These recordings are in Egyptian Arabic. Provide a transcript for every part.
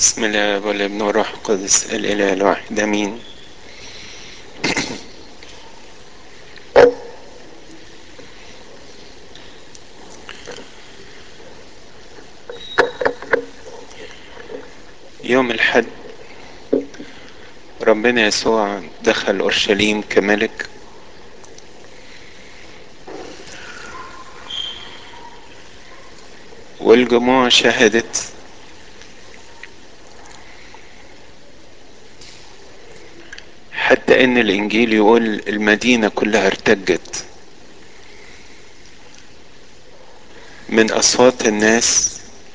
بسم الله والابن والروح القدس الاله الواحد امين يوم الحد ربنا يسوع دخل اورشليم كملك والجموع شهدت حتى ان الانجيل يقول المدينه كلها ارتجت من اصوات الناس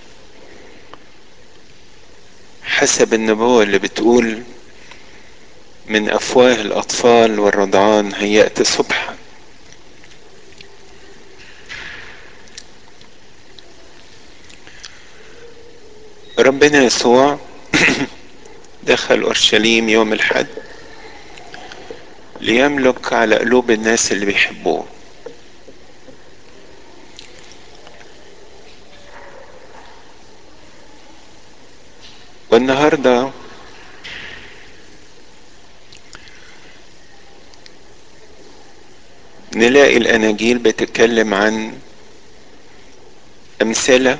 حسب النبوه اللي بتقول من افواه الاطفال والرضعان هيأت صبحا ربنا يسوع دخل اورشليم يوم الحد ليملك على قلوب الناس اللي بيحبوه والنهارده نلاقي الاناجيل بتتكلم عن امثله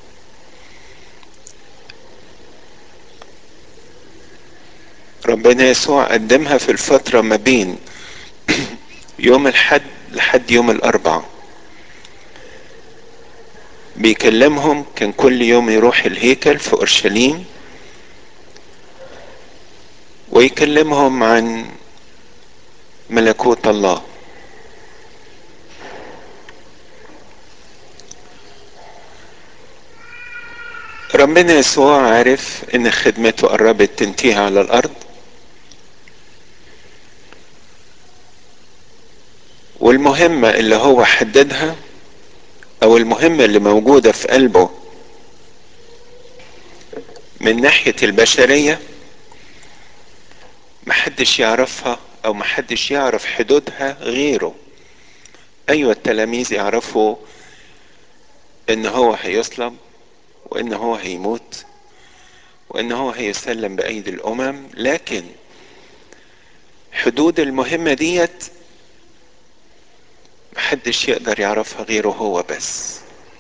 ربنا يسوع قدمها في الفتره ما بين يوم الحد لحد يوم الاربعاء بيكلمهم كان كل يوم يروح الهيكل في اورشليم ويكلمهم عن ملكوت الله ربنا يسوع عارف ان خدمته قربت تنتهي على الارض والمهمة اللي هو حددها او المهمة اللي موجودة في قلبه من ناحية البشرية محدش يعرفها او محدش يعرف حدودها غيره ايوه التلاميذ يعرفوا ان هو هيصلب وان هو هيموت وان هو هيسلم بايدي الامم لكن حدود المهمة ديت محدش يقدر يعرفها غيره هو بس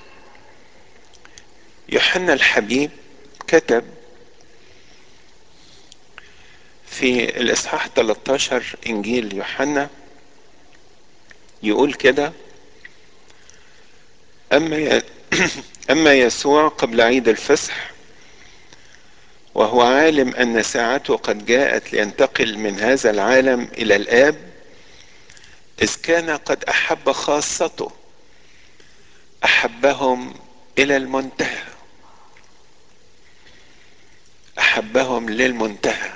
يوحنا الحبيب كتب في الاصحاح 13 انجيل يوحنا يقول كده اما ي... اما يسوع قبل عيد الفصح وهو عالم ان ساعته قد جاءت لينتقل من هذا العالم الى الاب اذ كان قد احب خاصته احبهم الى المنتهى احبهم للمنتهى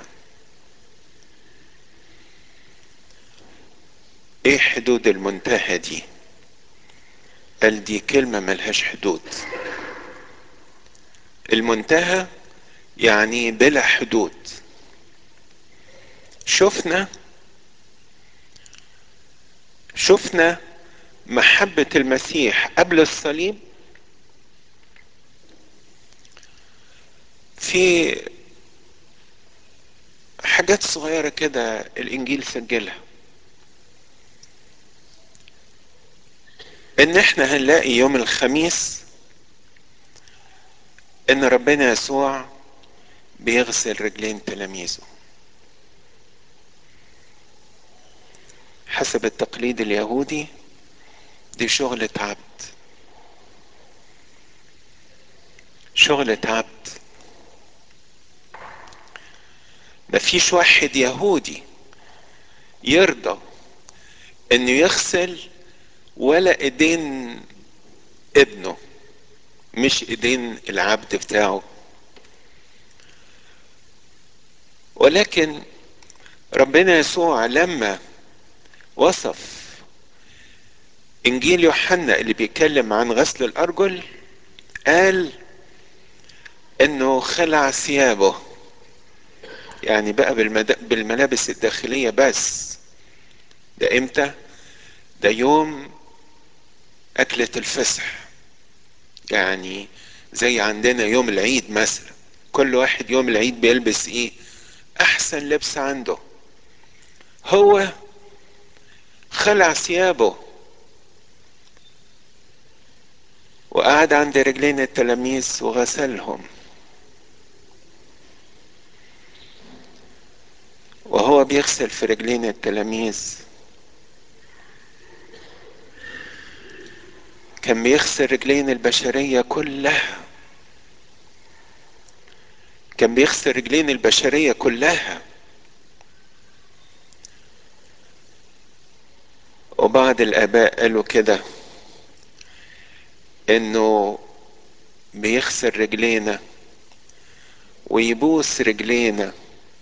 ايه حدود المنتهى دي قال دي كلمة ملهاش حدود المنتهى يعني بلا حدود شفنا شفنا محبة المسيح قبل الصليب في حاجات صغيرة كده الإنجيل سجلها إن إحنا هنلاقي يوم الخميس إن ربنا يسوع بيغسل رجلين تلاميذه حسب التقليد اليهودي دي شغلة عبد شغلة عبد مفيش واحد يهودي يرضى انه يغسل ولا ايدين ابنه مش ايدين العبد بتاعه ولكن ربنا يسوع لما وصف انجيل يوحنا اللي بيتكلم عن غسل الارجل قال انه خلع ثيابه يعني بقى بالملابس الداخلية بس ده امتى ده يوم اكلة الفصح يعني زي عندنا يوم العيد مثلا كل واحد يوم العيد بيلبس ايه احسن لبس عنده هو خلع ثيابه وقعد عند رجلين التلاميذ وغسلهم وهو بيغسل في رجلين التلاميذ كان بيغسل رجلين البشرية كلها كان بيغسل رجلين البشرية كلها وبعض الآباء قالوا كده إنه بيغسل رجلينا ويبوس رجلينا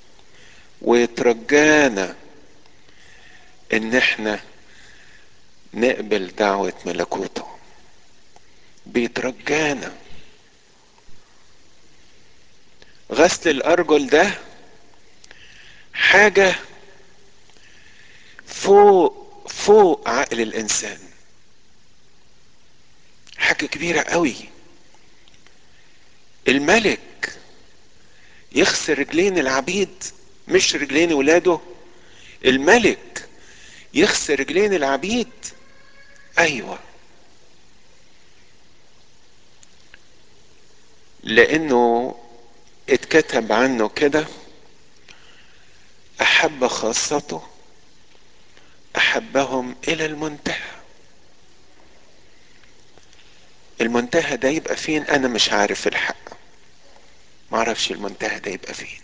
ويترجانا إن إحنا نقبل دعوة ملكوته بيترجانا غسل الأرجل ده حاجة فوق فوق عقل الإنسان حاجة كبيرة قوي الملك يغسل رجلين العبيد مش رجلين ولاده الملك يغسل رجلين العبيد ايوه لانه اتكتب عنه كده احب خاصته احبهم الى المنتهى المنتهى ده يبقى فين انا مش عارف الحق معرفش المنتهى ده يبقى فين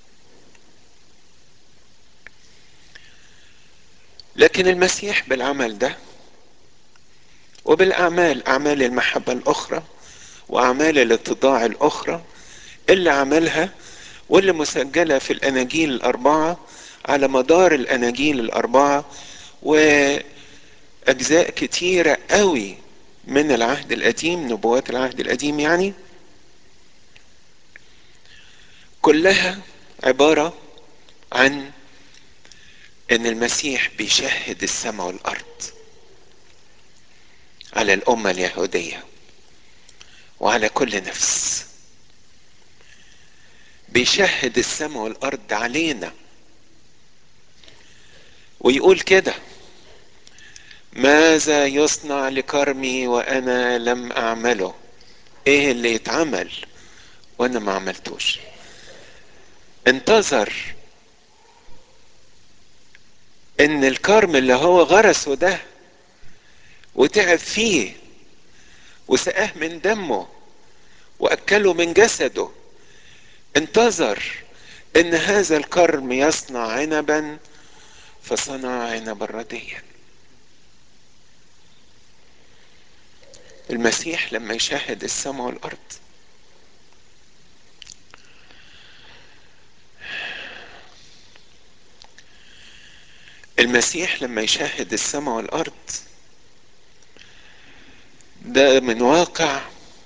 لكن المسيح بالعمل ده وبالاعمال اعمال المحبه الاخرى واعمال الاتضاع الاخرى اللي عملها واللي مسجله في الاناجيل الاربعه على مدار الاناجيل الاربعه واجزاء كتيره قوي من العهد القديم نبوات العهد القديم يعني كلها عباره عن ان المسيح بيشهد السماء والارض على الامه اليهوديه وعلى كل نفس بيشهد السماء والارض علينا ويقول كده ماذا يصنع لكرمي وانا لم اعمله ايه اللي يتعمل وانا ما عملتوش انتظر ان الكرم اللي هو غرسه ده وتعب فيه وسقاه من دمه واكله من جسده انتظر ان هذا الكرم يصنع عنبا فصنع عنبا رديا المسيح لما يشاهد السماء والارض المسيح لما يشاهد السماء والارض ده من واقع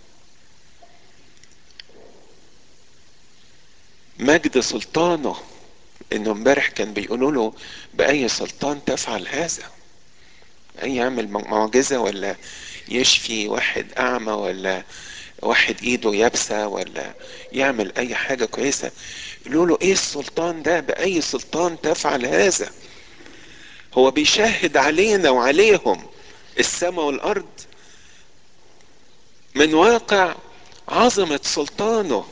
مجد سلطانه انه امبارح كان بيقولوا له باي سلطان تفعل هذا اي يعمل معجزه ولا يشفي واحد اعمى ولا واحد ايده يابسه ولا يعمل اي حاجه كويسه يقولوا له ايه السلطان ده باي سلطان تفعل هذا هو بيشهد علينا وعليهم السماء والارض من واقع عظمه سلطانه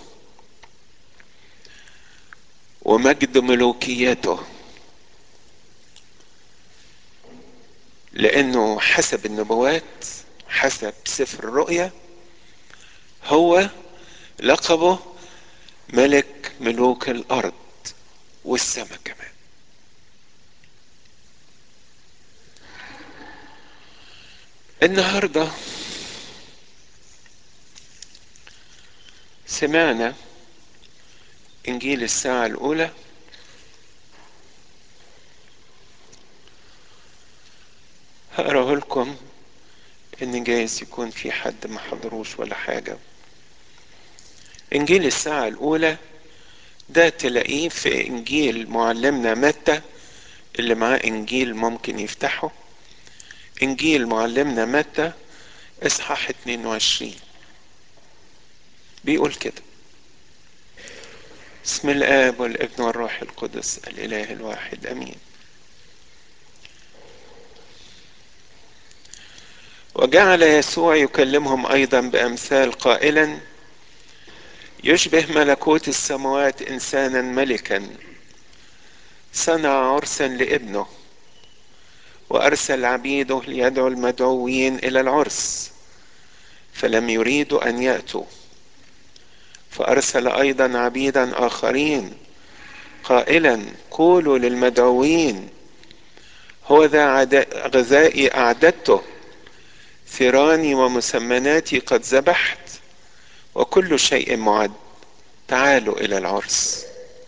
ومجد ملوكيته لانه حسب النبوات حسب سفر الرؤيا هو لقبه ملك ملوك الارض والسماء كمان النهارده سمعنا انجيل الساعه الاولى هقراه لكم ان جايز يكون في حد ما حضروش ولا حاجه انجيل الساعه الاولى ده تلاقيه في انجيل معلمنا متى اللي معاه انجيل ممكن يفتحه انجيل معلمنا متى اصحاح 22 بيقول كده بسم الآب والابن والروح القدس الإله الواحد أمين وجعل يسوع يكلمهم أيضا بأمثال قائلا يشبه ملكوت السماوات إنسانا ملكا صنع عرسا لابنه وأرسل عبيده ليدعو المدعوين إلى العرس فلم يريدوا أن يأتوا فأرسل أيضا عبيدا آخرين قائلا قولوا للمدعوين هو ذا غذائي أعددته ثيراني ومسمناتي قد ذبحت وكل شيء معد تعالوا إلى العرس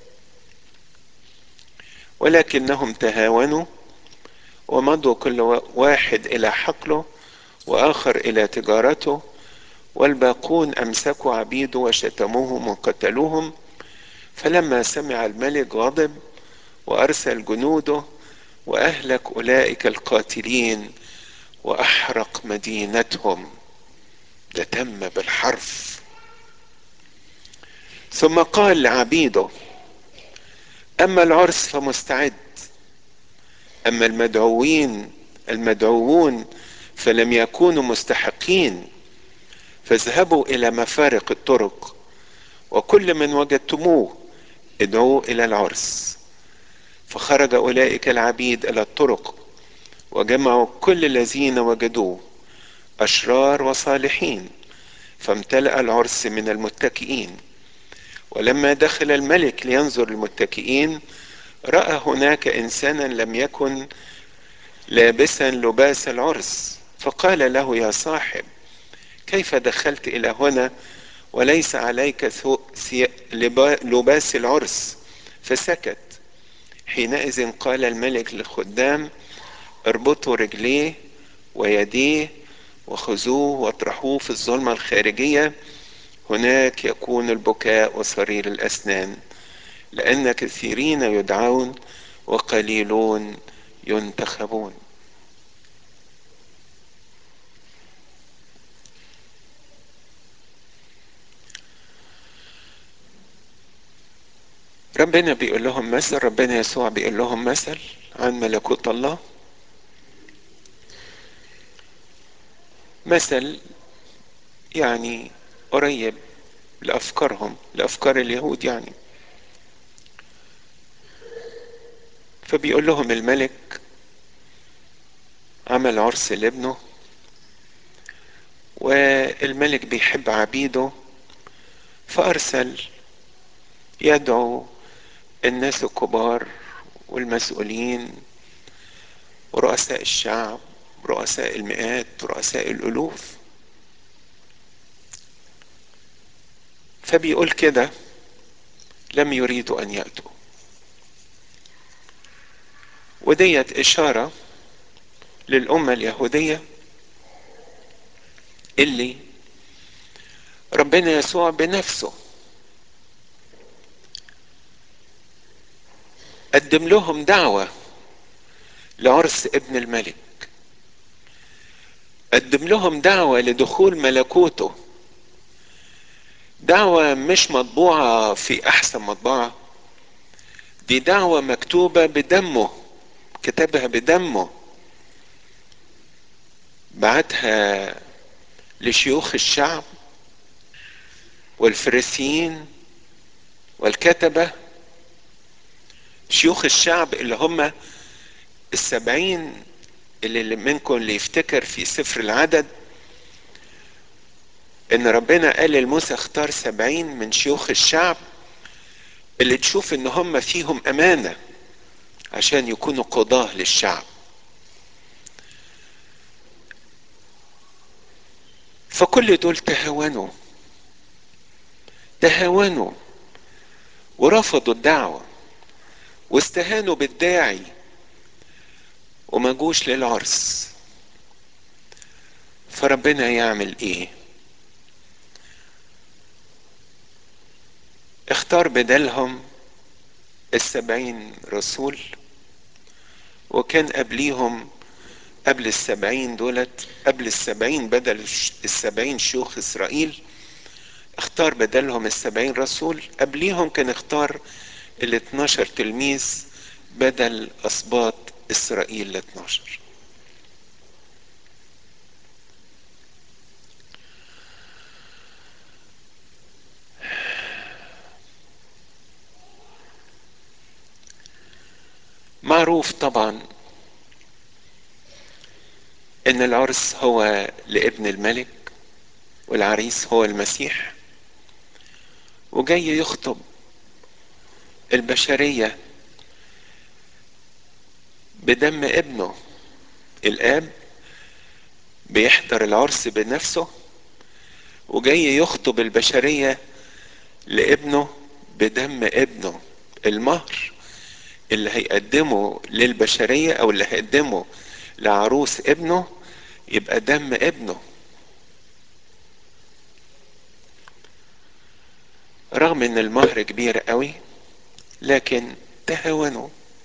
ولكنهم تهاونوا ومضوا كل واحد إلى حقله وآخر إلى تجارته والباقون أمسكوا عبيده وشتموهم وقتلوهم فلما سمع الملك غضب وأرسل جنوده وأهلك أولئك القاتلين وأحرق مدينتهم ده تم بالحرف ثم قال لعبيده أما العرس فمستعد أما المدعوين المدعوون فلم يكونوا مستحقين فاذهبوا إلى مفارق الطرق وكل من وجدتموه ادعوه إلى العرس فخرج أولئك العبيد إلى الطرق وجمعوا كل الذين وجدوه أشرار وصالحين فامتلأ العرس من المتكئين ولما دخل الملك لينظر المتكئين رأى هناك إنسانا لم يكن لابسا لباس العرس فقال له يا صاحب كيف دخلت إلى هنا وليس عليك لباس العرس فسكت حينئذ قال الملك للخدام اربطوا رجليه ويديه وخذوه واطرحوه في الظلمة الخارجية هناك يكون البكاء وصرير الأسنان لأن كثيرين يدعون وقليلون ينتخبون ربنا بيقول لهم مثل ربنا يسوع بيقول لهم مثل عن ملكوت الله مثل يعني قريب لأفكارهم لأفكار اليهود يعني فبيقول لهم الملك عمل عرس لابنه والملك بيحب عبيده فأرسل يدعو الناس الكبار والمسؤولين ورؤساء الشعب رؤساء المئات رؤساء الألوف فبيقول كده لم يريدوا أن يأتوا وديت إشارة للأمة اليهودية اللي ربنا يسوع بنفسه قدم لهم دعوة لعرس ابن الملك قدم لهم دعوة لدخول ملكوته دعوة مش مطبوعة في أحسن مطبعة دي دعوة مكتوبة بدمه كتبها بدمه بعتها لشيوخ الشعب والفريسيين والكتبة شيوخ الشعب اللي هم السبعين اللي منكم اللي يفتكر في سفر العدد ان ربنا قال لموسى اختار سبعين من شيوخ الشعب اللي تشوف ان هم فيهم امانة عشان يكونوا قضاة للشعب فكل دول تهاونوا تهاونوا ورفضوا الدعوة واستهانوا بالداعي وما جوش للعرس فربنا يعمل ايه اختار بدلهم السبعين رسول وكان قبليهم قبل السبعين دولت قبل السبعين بدل السبعين شيوخ إسرائيل اختار بدلهم السبعين رسول قبليهم كان اختار ال 12 تلميذ بدل اسباط اسرائيل ال 12 معروف طبعا ان العرس هو لابن الملك والعريس هو المسيح وجاي يخطب البشرية بدم ابنه الاب بيحضر العرس بنفسه وجاي يخطب البشرية لابنه بدم ابنه المهر اللي هيقدمه للبشرية او اللي هيقدمه لعروس ابنه يبقى دم ابنه رغم ان المهر كبير قوي لكن تهاونوا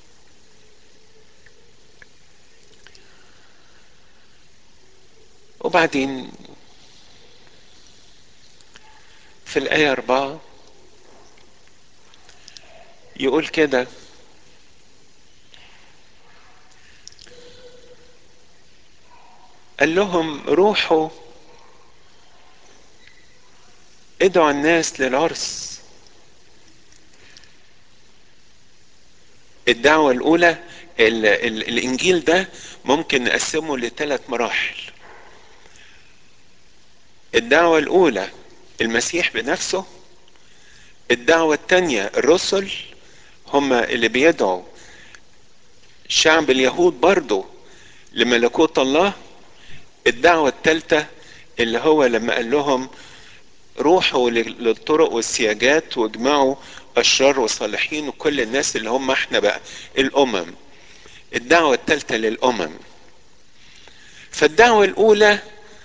وبعدين في الآية أربعة يقول كده قال لهم روحوا ادعوا الناس للعرس الدعوة الأولى ال ال الإنجيل ده ممكن نقسمه لثلاث مراحل الدعوة الأولى المسيح بنفسه الدعوة الثانية الرسل هم اللي بيدعوا شعب اليهود برضه لملكوت الله الدعوة الثالثة اللي هو لما قال لهم روحوا للطرق والسياجات واجمعوا أشرار وصالحين وكل الناس اللي هم احنا بقى الأمم الدعوة الثالثة للأمم فالدعوة الأولى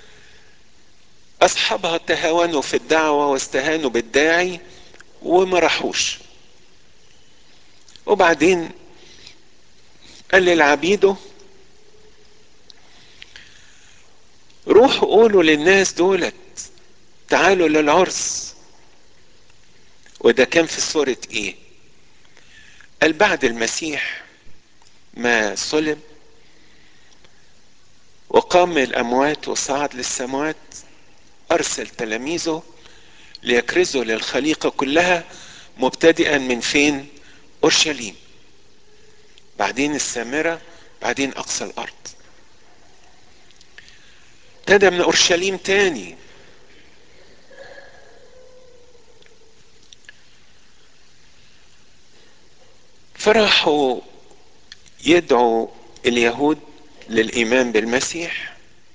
أصحابها تهاونوا في الدعوة واستهانوا بالداعي وما راحوش وبعدين قال للعبيده روحوا قولوا للناس دولت تعالوا للعرس وده كان في سورة ايه قال بعد المسيح ما صلب وقام من الاموات وصعد للسماوات ارسل تلاميذه ليكرزوا للخليقه كلها مبتدئا من فين اورشليم بعدين السامره بعدين اقصى الارض ابتدى من اورشليم تاني فراحوا يدعوا اليهود للايمان بالمسيح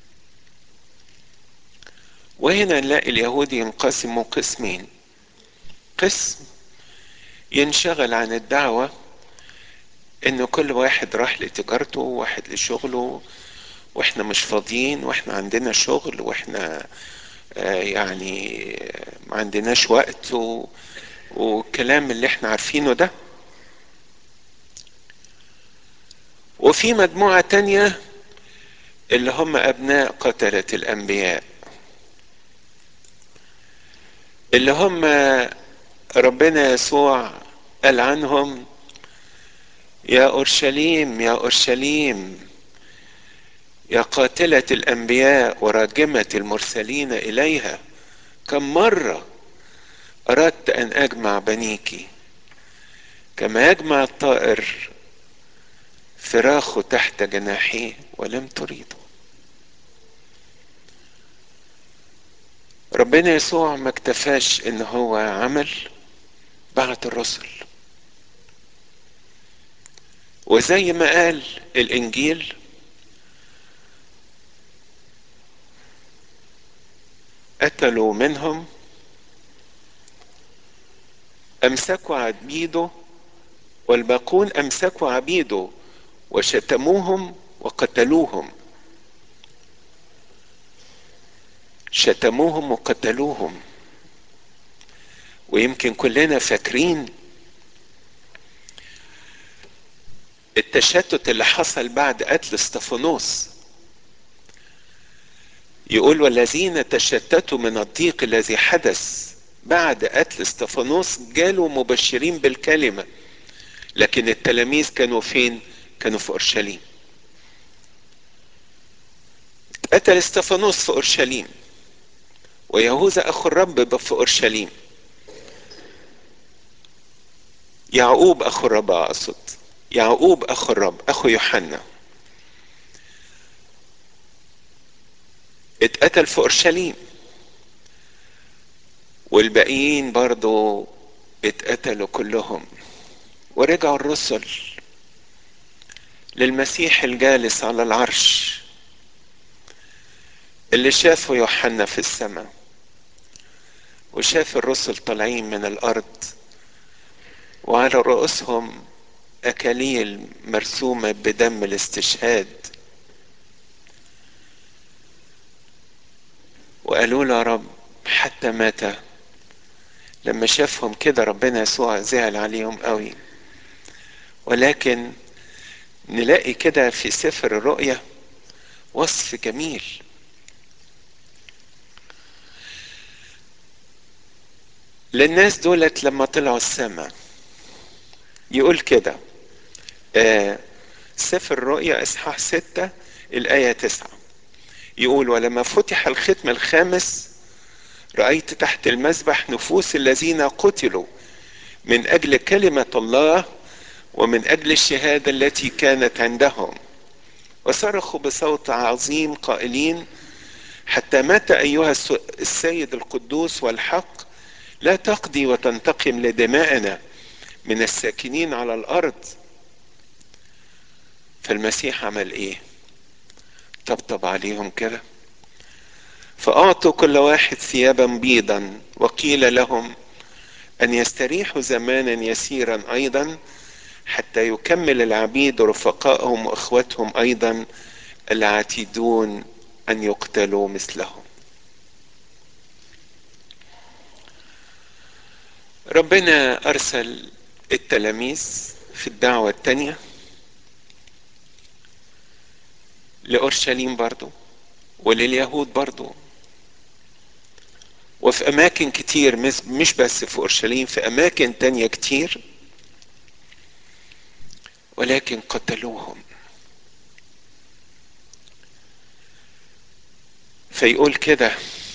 وهنا نلاقي اليهود ينقسموا قسمين قسم ينشغل عن الدعوة ان كل واحد راح لتجارته واحد لشغله واحنا مش فاضيين واحنا عندنا شغل واحنا آه يعني ما عندناش وقت و... والكلام اللي احنا عارفينه ده وفي مجموعة تانية اللي هم ابناء قتلة الانبياء اللي هم ربنا يسوع قال عنهم يا اورشليم يا اورشليم يا قاتلة الانبياء وراجمة المرسلين اليها كم مرة اردت ان اجمع بنيك كما يجمع الطائر فراخه تحت جناحيه ولم تريدوا ربنا يسوع ما اكتفاش ان هو عمل بعت الرسل وزي ما قال الانجيل قتلوا منهم امسكوا عبيده والباقون امسكوا عبيده وشتموهم وقتلوهم شتموهم وقتلوهم ويمكن كلنا فاكرين التشتت اللي حصل بعد قتل استفانوس يقول والذين تشتتوا من الضيق الذي حدث بعد قتل استفانوس جالوا مبشرين بالكلمة لكن التلاميذ كانوا فين كانوا في اورشليم قتل استفانوس في اورشليم ويهوذا اخو الرب في اورشليم يعقوب اخو الرب اقصد يعقوب اخو الرب اخو يوحنا اتقتل في اورشليم والباقيين برضو اتقتلوا كلهم ورجعوا الرسل للمسيح الجالس على العرش اللي شافه يوحنا في السماء وشاف الرسل طالعين من الارض وعلى رؤوسهم اكاليل مرسومه بدم الاستشهاد وقالوا له يا رب حتى مات لما شافهم كده ربنا يسوع زعل عليهم قوي ولكن نلاقي كده في سفر الرؤيا وصف جميل للناس دولت لما طلعوا السماء يقول كده آه سفر الرؤيا اصحاح ستة الآية تسعة يقول ولما فتح الختم الخامس رأيت تحت المذبح نفوس الذين قتلوا من أجل كلمة الله ومن أجل الشهادة التي كانت عندهم وصرخوا بصوت عظيم قائلين حتى مات أيها السيد القدوس والحق لا تقضي وتنتقم لدمائنا من الساكنين على الأرض فالمسيح عمل إيه؟ طبطب عليهم كده فأعطوا كل واحد ثيابا بيضا وقيل لهم أن يستريحوا زمانا يسيرا أيضا حتى يكمل العبيد رفقائهم وإخوتهم أيضا العاتدون أن يقتلوا مثلهم ربنا أرسل التلاميذ في الدعوة الثانية لأورشليم برضو ولليهود برضو وفي أماكن كتير مش بس في أورشليم في أماكن تانية كتير ولكن قتلوهم فيقول كده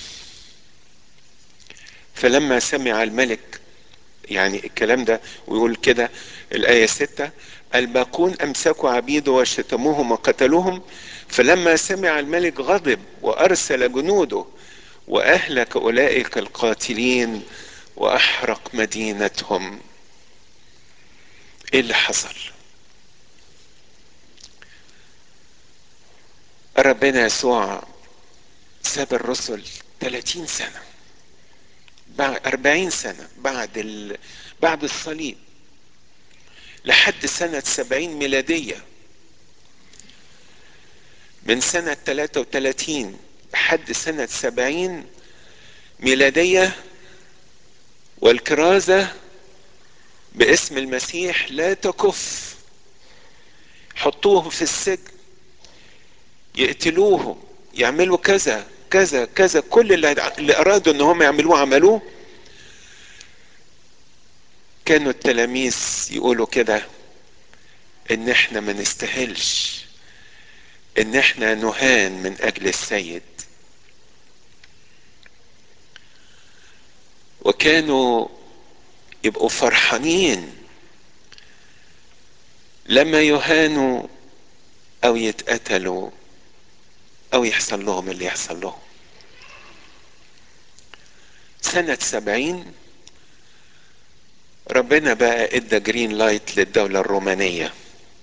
فلما سمع الملك يعني الكلام ده ويقول كده الآية ستة الباقون أمسكوا عبيده وشتموهم وقتلوهم فلما سمع الملك غضب وأرسل جنوده وأهلك أولئك القاتلين وأحرق مدينتهم إيه اللي حصل ربنا يسوع ساب الرسل 30 سنة بعد 40 سنة بعد ال... بعد الصليب لحد سنة 70 ميلادية من سنة 33 لحد سنة 70 ميلادية والكرازة باسم المسيح لا تكف حطوهم في السجن يقتلوهم يعملوا كذا كذا كذا كل اللي, اللي ارادوا ان هم يعملوه عملوه كانوا التلاميذ يقولوا كده ان احنا ما نستاهلش ان احنا نهان من اجل السيد وكانوا يبقوا فرحانين لما يهانوا او يتقتلوا او يحصل لهم اللي يحصل لهم سنة سبعين ربنا بقى ادى جرين لايت للدولة الرومانية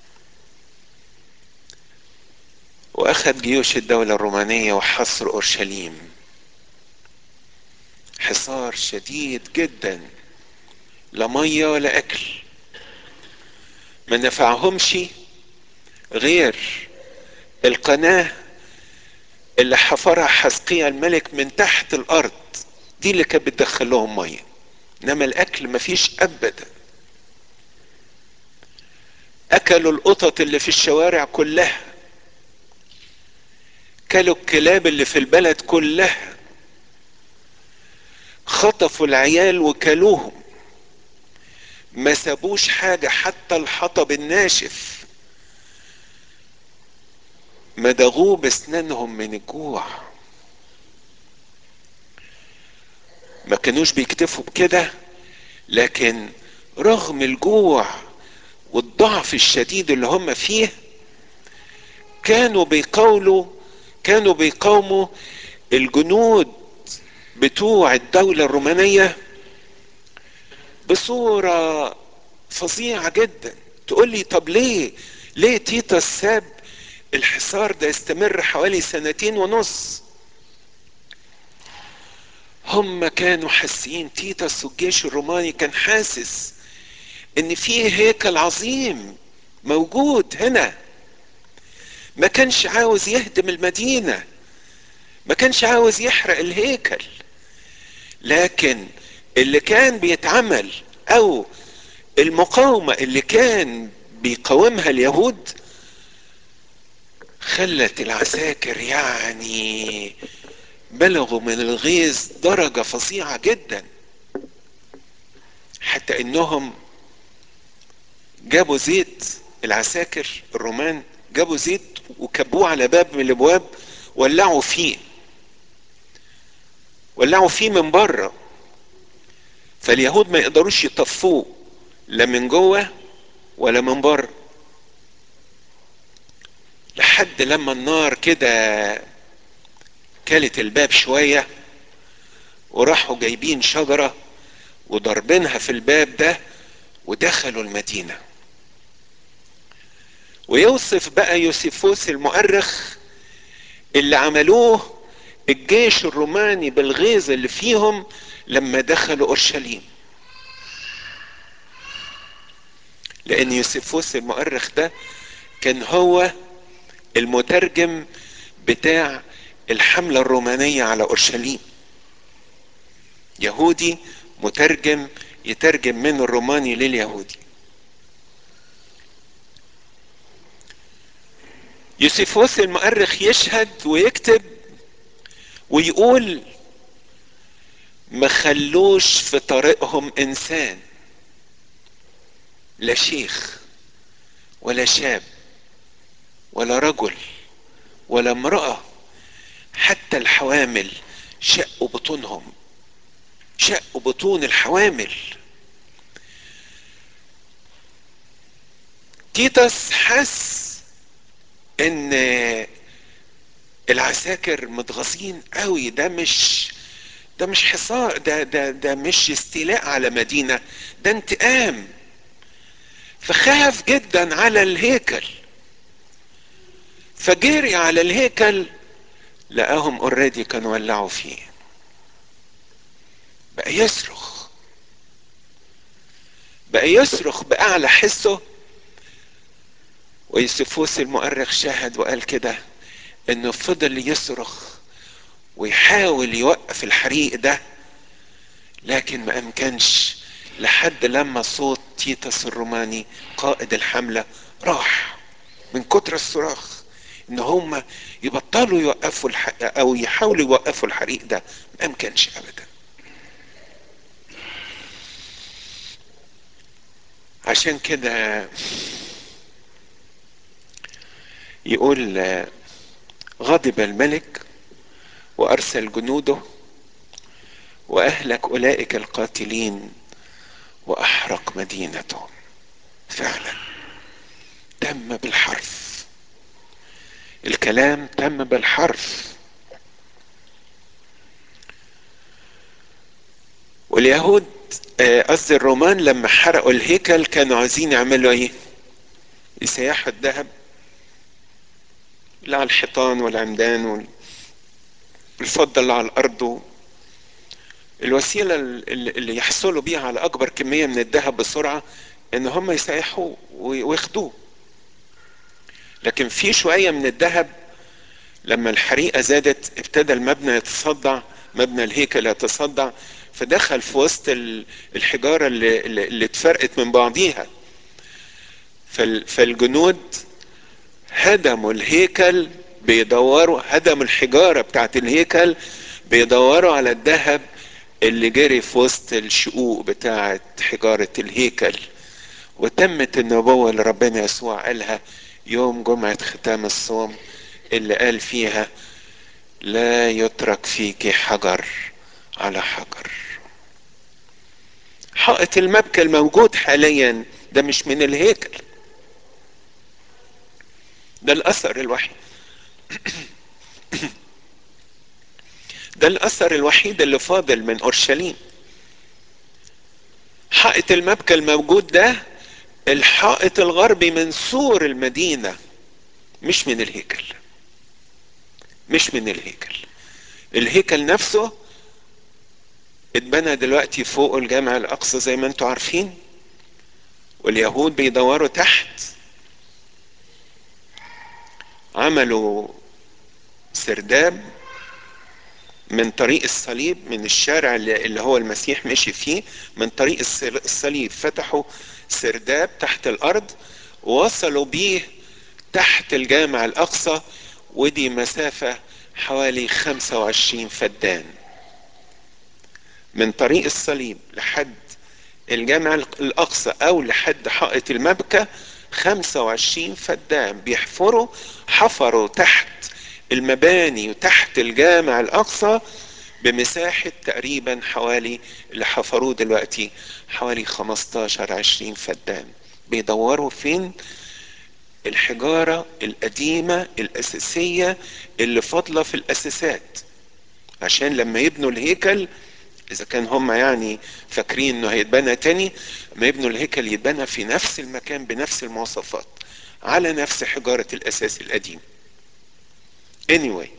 واخد جيوش الدولة الرومانية وحصر اورشليم حصار شديد جدا لا مية ولا اكل ما نفعهمش غير القناة اللي حفرها حزقيا الملك من تحت الارض دي اللي كانت بتدخل لهم ميه انما الاكل مفيش ابدا اكلوا القطط اللي في الشوارع كلها كلوا الكلاب اللي في البلد كلها خطفوا العيال وكلوهم ما سابوش حاجة حتى الحطب الناشف مدغوه باسنانهم من الجوع ما كانوش بيكتفوا بكده لكن رغم الجوع والضعف الشديد اللي هم فيه كانوا بيقولوا كانوا بيقاوموا الجنود بتوع الدولة الرومانية بصورة فظيعة جدا تقول لي طب ليه ليه تيتس ساب الحصار ده يستمر حوالي سنتين ونص هم كانوا حاسين تيتس والجيش الروماني كان حاسس ان في هيكل عظيم موجود هنا ما كانش عاوز يهدم المدينة ما كانش عاوز يحرق الهيكل لكن اللي كان بيتعمل او المقاومة اللي كان بيقاومها اليهود خلت العساكر يعني بلغوا من الغيظ درجة فظيعة جدا حتى انهم جابوا زيت العساكر الرومان جابوا زيت وكبوه على باب من الابواب ولعوا فيه ولعوا فيه من بره فاليهود ما يقدروش يطفوه لا من جوه ولا من بره لحد لما النار كده كلت الباب شوية وراحوا جايبين شجرة وضربينها في الباب ده ودخلوا المدينة ويوصف بقى يوسيفوس المؤرخ اللي عملوه الجيش الروماني بالغيظ اللي فيهم لما دخلوا اورشليم لان يوسيفوس المؤرخ ده كان هو المترجم بتاع الحملة الرومانية على اورشليم يهودي مترجم يترجم من الروماني لليهودي يوسيفوس المؤرخ يشهد ويكتب ويقول ما خلوش في طريقهم انسان لا شيخ ولا شاب ولا رجل ولا امرأة حتى الحوامل شقوا بطونهم شقوا بطون الحوامل تيتس حس ان العساكر متغاظين قوي ده مش ده مش حصار ده ده ده مش استيلاء على مدينه ده انتقام فخاف جدا على الهيكل فجري على الهيكل لقاهم اوريدي كانوا ولعوا فيه بقى يصرخ بقى يصرخ باعلى حسه ويوسفوس المؤرخ شاهد وقال كده انه فضل يصرخ ويحاول يوقف الحريق ده لكن ما امكنش لحد لما صوت تيتس الروماني قائد الحملة راح من كتر الصراخ ان هم يبطلوا يوقفوا الحريق او يحاولوا يوقفوا الحريق ده ما امكنش ابدا عشان كده يقول غضب الملك وارسل جنوده واهلك اولئك القاتلين واحرق مدينتهم فعلا تم بالحرف الكلام تم بالحرف واليهود قصدي الرومان لما حرقوا الهيكل كانوا عايزين يعملوا ايه يسيحوا الذهب لا على الحيطان والعمدان والفضة اللي على الأرض الوسيلة اللي يحصلوا بيها على أكبر كمية من الذهب بسرعة إن هم يسيحوه وياخدوه لكن في شوية من الذهب لما الحريقة زادت ابتدى المبنى يتصدع مبنى الهيكل يتصدع فدخل في وسط الحجارة اللي, اللي اتفرقت من بعضيها فالجنود هدموا الهيكل بيدوروا هدموا الحجارة بتاعت الهيكل بيدوروا على الذهب اللي جري في وسط الشقوق بتاعة حجارة الهيكل وتمت النبوة اللي ربنا يسوع قالها يوم جمعة ختام الصوم اللي قال فيها لا يترك فيك حجر على حجر حائط المبكى الموجود حاليا ده مش من الهيكل ده الاثر الوحيد ده الاثر الوحيد اللي فاضل من اورشليم حائط المبكى الموجود ده الحائط الغربي من سور المدينة مش من الهيكل مش من الهيكل الهيكل نفسه اتبنى دلوقتي فوق الجامع الاقصى زي ما انتم عارفين واليهود بيدوروا تحت عملوا سرداب من طريق الصليب من الشارع اللي هو المسيح مشي فيه من طريق الصليب فتحوا سرداب تحت الارض ووصلوا بيه تحت الجامع الاقصى ودي مسافة حوالي 25 فدان من طريق الصليب لحد الجامع الاقصى او لحد حائط المبكى 25 فدان بيحفروا حفروا تحت المباني وتحت الجامع الاقصى بمساحة تقريبا حوالي اللي حفروه دلوقتي حوالي 15 20 فدان بيدوروا فين الحجارة القديمة الأساسية اللي فاضلة في الأساسات عشان لما يبنوا الهيكل إذا كان هم يعني فاكرين إنه هيتبنى تاني لما يبنوا الهيكل يتبنى في نفس المكان بنفس المواصفات على نفس حجارة الأساس القديم. anyway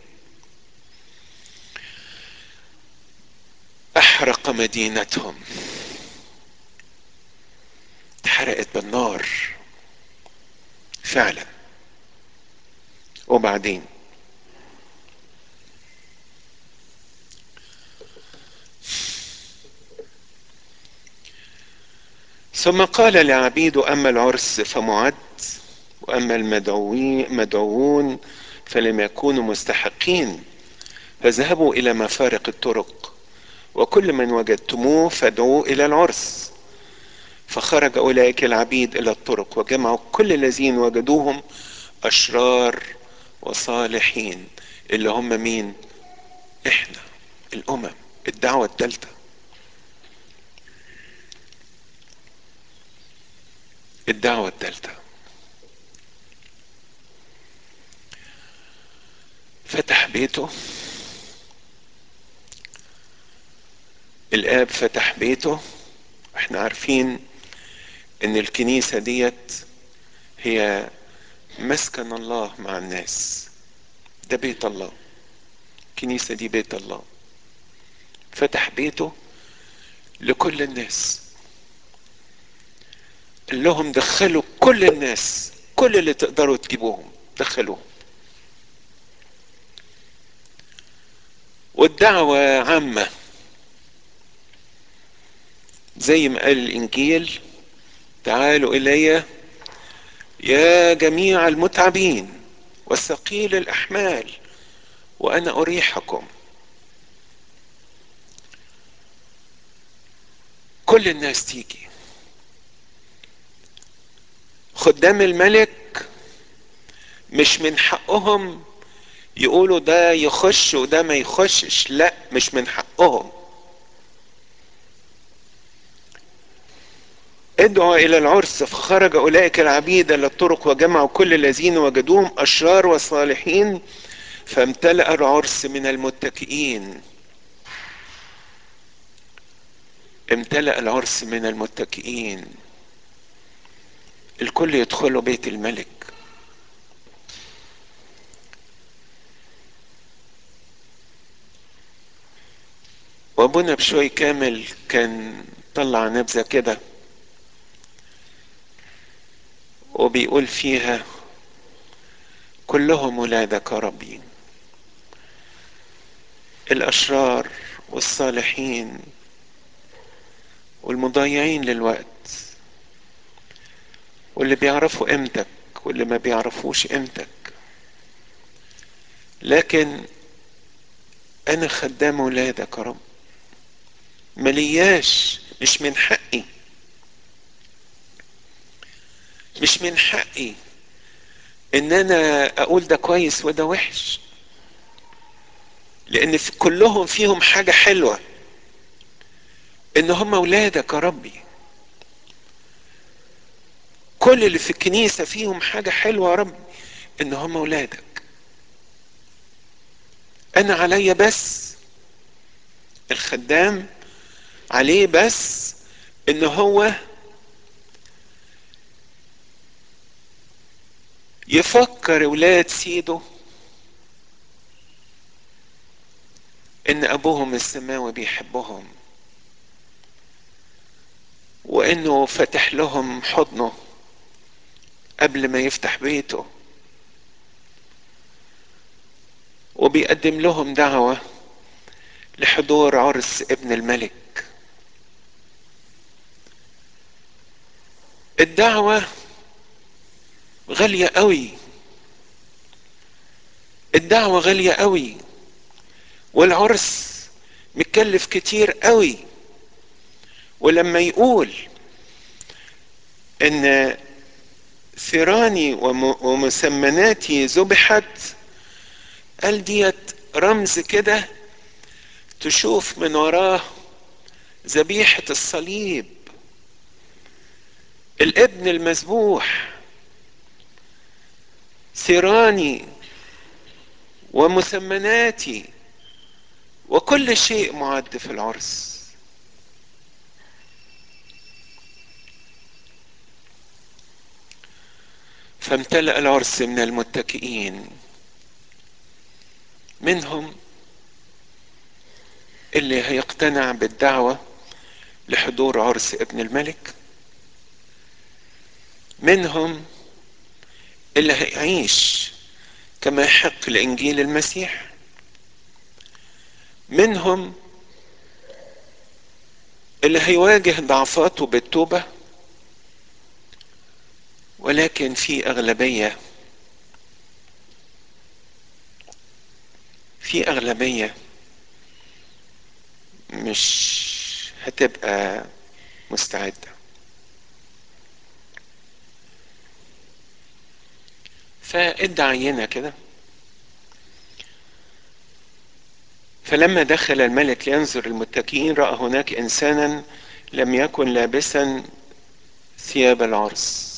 احرق مدينتهم اتحرقت بالنار فعلا وبعدين ثم قال لعبيده اما العرس فمعد واما المدعوين مدعوون فلم يكونوا مستحقين فذهبوا الى مفارق الطرق وكل من وجدتموه فادعوه الى العرس فخرج اولئك العبيد الى الطرق وجمعوا كل الذين وجدوهم اشرار وصالحين اللي هم مين احنا الامم الدعوه الثالثه الدعوه الثالثه فتح بيته الاب فتح بيته احنا عارفين ان الكنيسه ديت هي مسكن الله مع الناس ده بيت الله الكنيسه دي بيت الله فتح بيته لكل الناس قال لهم دخلوا كل الناس كل اللي تقدروا تجيبوهم دخلوهم والدعوة عامة زي ما قال الإنجيل تعالوا إلي يا جميع المتعبين والثقيل الأحمال وأنا أريحكم كل الناس تيجي خدام الملك مش من حقهم يقولوا ده يخش وده ما يخشش لا مش من حقهم ادعوا الى العرس فخرج اولئك العبيد الى الطرق وجمعوا كل الذين وجدوهم اشرار وصالحين فامتلأ العرس من المتكئين امتلأ العرس من المتكئين الكل يدخلوا بيت الملك وابونا بشوي كامل كان طلع نبذة كده وبيقول فيها كلهم ولادك ربي الاشرار والصالحين والمضيعين للوقت واللي بيعرفوا قيمتك واللي ما بيعرفوش قيمتك لكن انا خدام ولادك يا رب ملياش مش من حقي مش من حقي ان انا اقول ده كويس وده وحش لان في كلهم فيهم حاجة حلوة ان هم اولادك يا ربي كل اللي في الكنيسة فيهم حاجة حلوة يا رب ان هم اولادك انا عليا بس الخدام عليه بس ان هو يفكر ولاد سيده ان ابوهم السماوي بيحبهم وانه فتح لهم حضنه قبل ما يفتح بيته وبيقدم لهم دعوة لحضور عرس ابن الملك الدعوة غالية قوي الدعوة غالية قوي والعرس متكلف كتير قوي ولما يقول ان ثيراني ومسمناتي ذبحت قال ديت رمز كده تشوف من وراه ذبيحة الصليب الابن المذبوح ثيراني ومسمناتي وكل شيء معد في العرس فامتلأ العرس من المتكئين منهم اللي هيقتنع بالدعوة لحضور عرس ابن الملك منهم اللي هيعيش كما يحق لإنجيل المسيح منهم اللي هيواجه ضعفاته بالتوبة ولكن في أغلبية في أغلبية مش هتبقى مستعدة فادى عينة كده فلما دخل الملك لينظر المتكئين رأى هناك إنسانا لم يكن لابسا ثياب العرس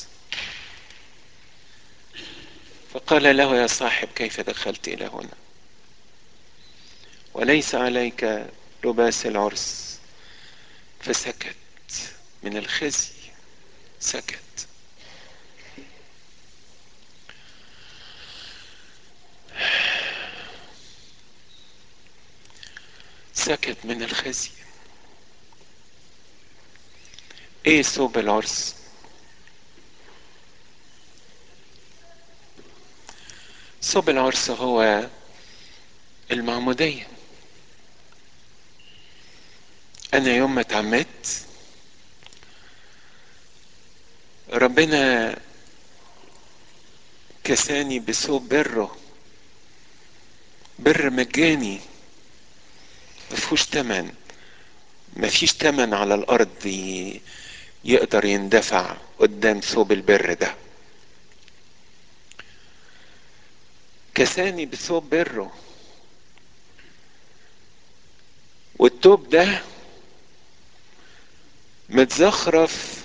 فقال له يا صاحب كيف دخلت إلى هنا وليس عليك لباس العرس فسكت من الخزي سكت سكت من الخزي ايه ثوب العرس ثوب العرس هو المعمودية أنا يوم ما اتعمدت ربنا كساني بثوب بره بر مجاني مفهوش تمن مفيش تمن على الأرض يقدر يندفع قدام ثوب البر ده كساني بثوب بره والثوب ده متزخرف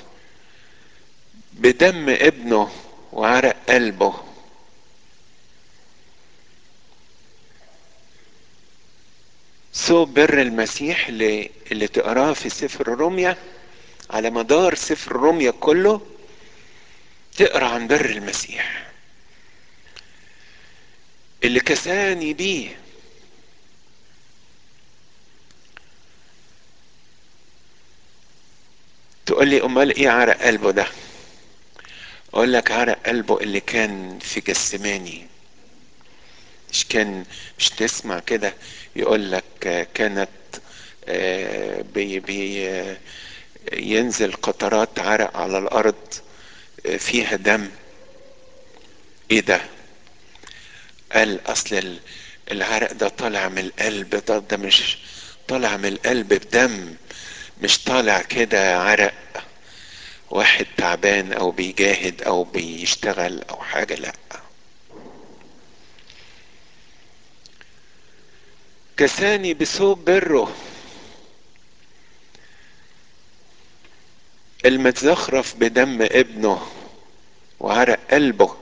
بدم ابنه وعرق قلبه ثوب بر المسيح اللي, اللي تقراه في سفر الرمية على مدار سفر الرمية كله تقرا عن بر المسيح اللي كساني بيه تقول لي امال ايه عرق قلبه ده اقول لك عرق قلبه اللي كان في جسماني مش كان مش تسمع كده يقول لك كانت بي بي ينزل قطرات عرق على الارض فيها دم ايه ده قال اصل العرق ده طالع من القلب ده ده مش طالع من القلب بدم مش طالع كده عرق واحد تعبان او بيجاهد او بيشتغل او حاجة لا كساني بثوب بره المتزخرف بدم ابنه وعرق قلبه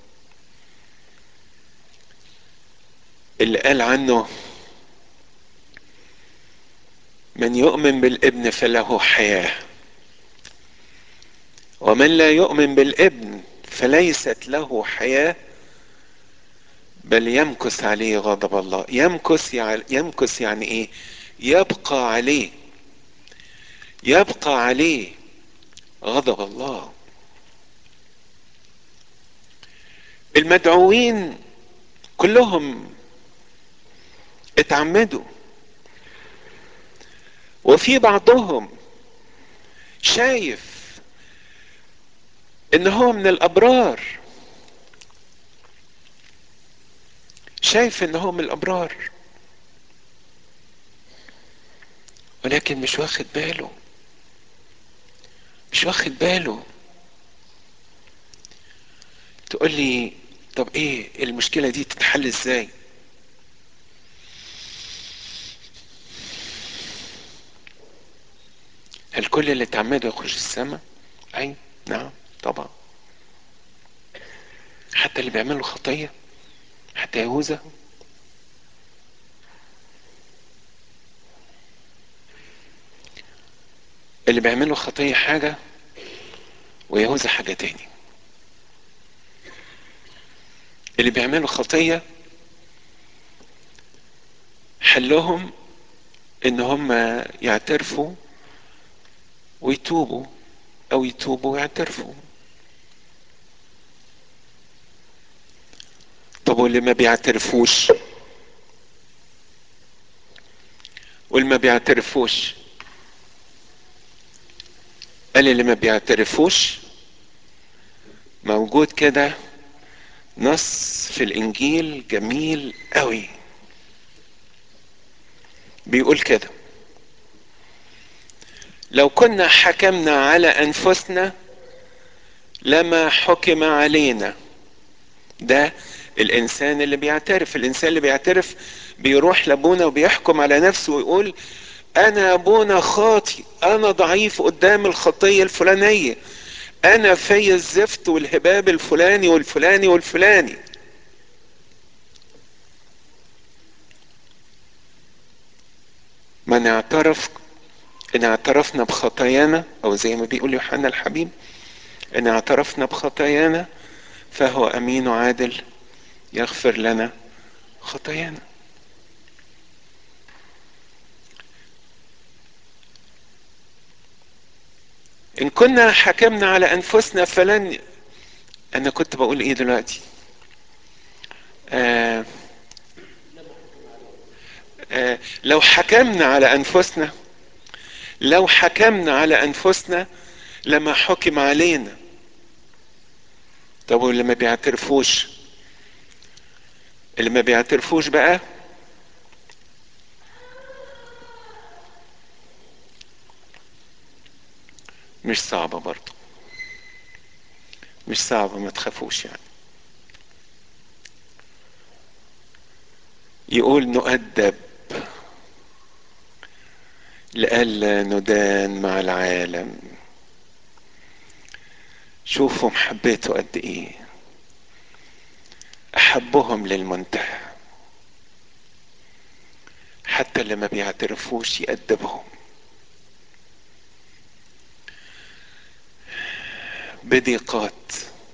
اللي قال عنه من يؤمن بالابن فله حياه ومن لا يؤمن بالابن فليست له حياه بل يمكث عليه غضب الله يمكث يعني يمكث يعني ايه يبقى عليه يبقى عليه غضب الله المدعوين كلهم اتعمدوا وفي بعضهم شايف ان هو من الابرار شايف ان هو من الابرار ولكن مش واخد باله مش واخد باله تقول لي طب ايه المشكلة دي تتحل ازاي هل كل اللي تعمده يخش السماء اي نعم طبعا حتى اللي بيعملوا خطية حتى يهوذا اللي بيعملوا خطية حاجة ويهوذا حاجة تاني اللي بيعملوا خطية حلهم ان هم يعترفوا ويتوبوا او يتوبوا ويعترفوا طب واللي ما بيعترفوش واللي ما بيعترفوش قال اللي ما بيعترفوش موجود كده نص في الانجيل جميل قوي بيقول كده لو كنا حكمنا على انفسنا لما حكم علينا ده الانسان اللي بيعترف الانسان اللي بيعترف بيروح لابونا وبيحكم على نفسه ويقول انا ابونا خاطي انا ضعيف قدام الخطيه الفلانيه انا في الزفت والهباب الفلاني والفلاني والفلاني من اعترف ان اعترفنا بخطايانا او زي ما بيقول يوحنا الحبيب ان اعترفنا بخطايانا فهو امين وعادل يغفر لنا خطايانا ان كنا حكمنا على انفسنا فلن انا كنت بقول ايه دلوقتي آه آه لو حكمنا على انفسنا لو حكمنا على انفسنا لما حكم علينا طب واللي ما بيعترفوش اللي ما بيعترفوش بقى مش صعبة برضه مش صعبة ما تخافوش يعني يقول نؤدب لئلا ندان مع العالم شوفوا محبته قد ايه احبهم للمنتهى حتى اللي ما بيعترفوش يأدبهم بضيقات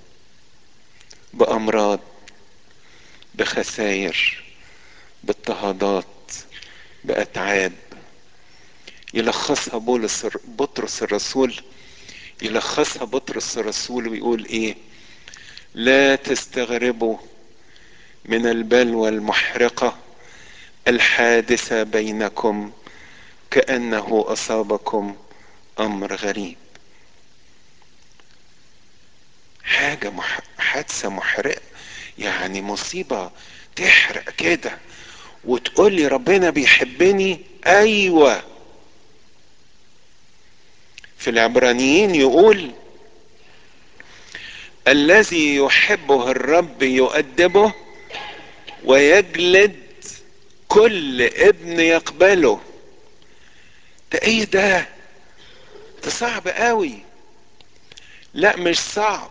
بأمراض بخسائر باضطهادات بأتعاب يلخصها بولس بطرس الرسول يلخصها بطرس الرسول ويقول ايه لا تستغربوا من البلوى المحرقة الحادثة بينكم كأنه أصابكم أمر غريب حاجة مح... حادثة محرقة يعني مصيبة تحرق كده وتقول لي ربنا بيحبني ايوه في العبرانيين يقول الذي يحبه الرب يؤدبه ويجلد كل ابن يقبله ده ايه ده ده صعب قوي لا مش صعب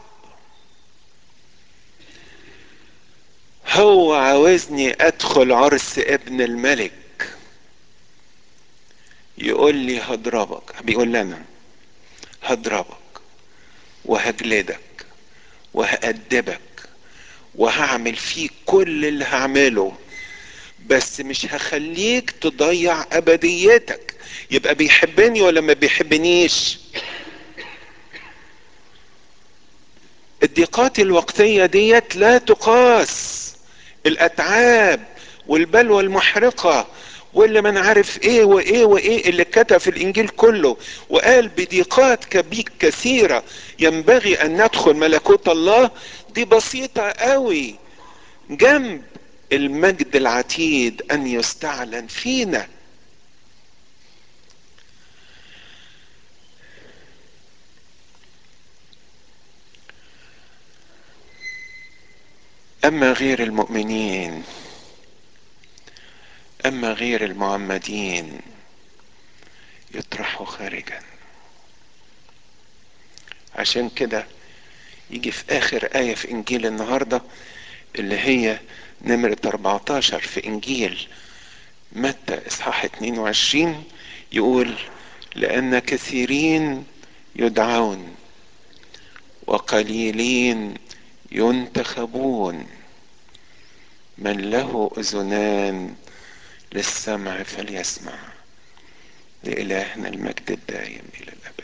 هو عاوزني ادخل عرس ابن الملك يقول لي هضربك بيقول لنا هضربك وهجلدك وهأدبك وهعمل فيك كل اللي هعمله بس مش هخليك تضيع ابديتك يبقى بيحبني ولا ما بيحبنيش الضيقات الوقتية ديت لا تقاس الاتعاب والبلوى المحرقة واللي من عارف ايه وايه وايه اللي كتب في الانجيل كله وقال بضيقات كبيك كثيرة ينبغي ان ندخل ملكوت الله دي بسيطة قوي جنب المجد العتيد ان يستعلن فينا اما غير المؤمنين اما غير المعمدين يطرحوا خارجا عشان كده يجي في اخر ايه في انجيل النهارده اللي هي نمرة 14 في انجيل متى اصحاح 22 يقول لان كثيرين يدعون وقليلين ينتخبون من له اذنان للسمع فليسمع لالهنا المجد الدائم الى الابد